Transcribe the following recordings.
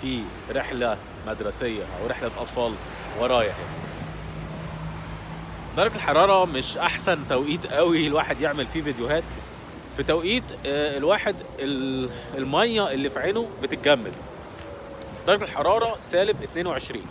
في رحله مدرسيه او رحله اطفال ورايا هنا درجه الحراره مش احسن توقيت قوي الواحد يعمل فيه فيديوهات في توقيت آه، الواحد ال- الميه اللي في عينه بتتجمد درجه الحراره سالب 22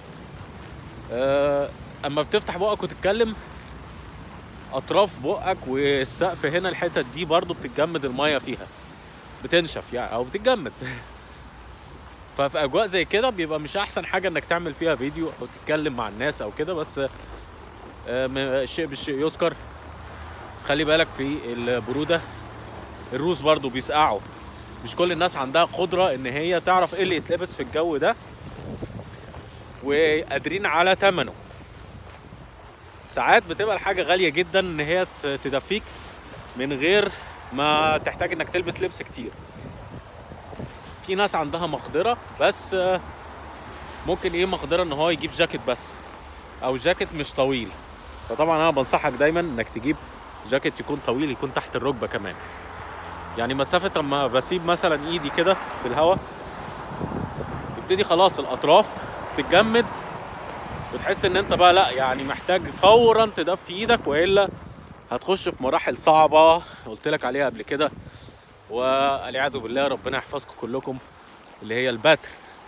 آه، اما بتفتح بقك وتتكلم اطراف بقك والسقف هنا الحتت دي برضو بتتجمد الميه فيها بتنشف يعني او بتتجمد ففي اجواء زي كده بيبقى مش احسن حاجه انك تعمل فيها فيديو او تتكلم مع الناس او كده بس آه، م- الشيء بالشيء يذكر خلي بالك في البروده الروس برضو بيسقعوا مش كل الناس عندها قدره ان هي تعرف ايه اللي يتلبس في الجو ده وقادرين على ثمنه ساعات بتبقى الحاجه غاليه جدا ان هي ت- تدفيك من غير ما تحتاج انك تلبس لبس كتير في ناس عندها مقدره بس آه، ممكن ايه مقدره ان هو يجيب جاكيت بس او جاكيت مش طويل فطبعا انا بنصحك دايما انك تجيب جاكيت يكون طويل يكون تحت الركبه كمان يعني مسافه لما بسيب مثلا ايدي كده في الهواء تبتدي خلاص الاطراف تتجمد وتحس ان انت بقى لا يعني محتاج فورا تدفي ايدك والا هتخش في مراحل صعبه قلت لك عليها قبل كده والعياذ بالله ربنا يحفظكم كلكم اللي هي البتر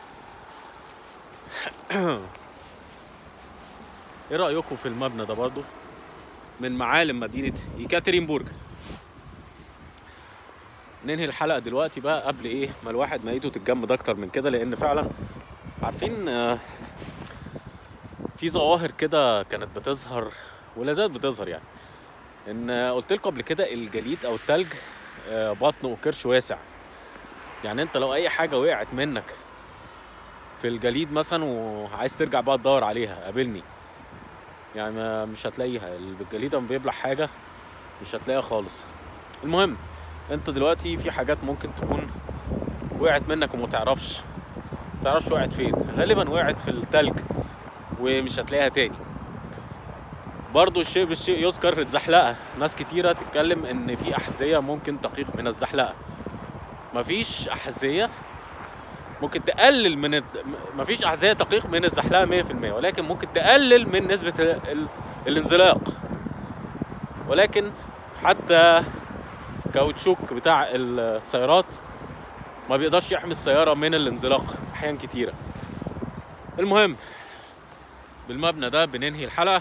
ايه رايكم في المبنى ده برضو من معالم مدينه يكاترينبورج ننهي الحلقه دلوقتي بقى قبل ايه ما الواحد ميته تتجمد اكتر من كده لان فعلا عارفين آه، في ظواهر كده كانت بتظهر ولا زالت بتظهر يعني ان آه، قلت لكم قبل كده الجليد او التلج آه، بطنه وكرش واسع يعني انت لو اي حاجه وقعت منك في الجليد مثلا وعايز ترجع بقى تدور عليها قابلني يعني ما- مش هتلاقيها الجليد لما بيبلع حاجه مش هتلاقيها خالص المهم انت دلوقتي في حاجات ممكن تكون وقعت منك وما تعرفش ما تعرفش وقعت فين غالبا وقعت في التلج ومش هتلاقيها تاني برضو الشيء بالشيء يذكر الزحلقه ناس كتيره تتكلم ان في احذيه ممكن تقيق من الزحلقه مفيش احذيه ممكن تقلل من الد- م- مفيش احذيه تقيق من الزحلقه 100% ولكن ممكن تقلل من نسبه ال... ال... الانزلاق ولكن حتى كاوتشوك بتاع السيارات ما بيقدرش يحمي السياره من الانزلاق احيان كتيره المهم بالمبنى ده بننهي الحلقه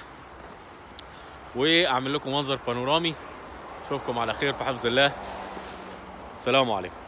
واعمل لكم منظر بانورامي اشوفكم على خير في حفظ الله السلام عليكم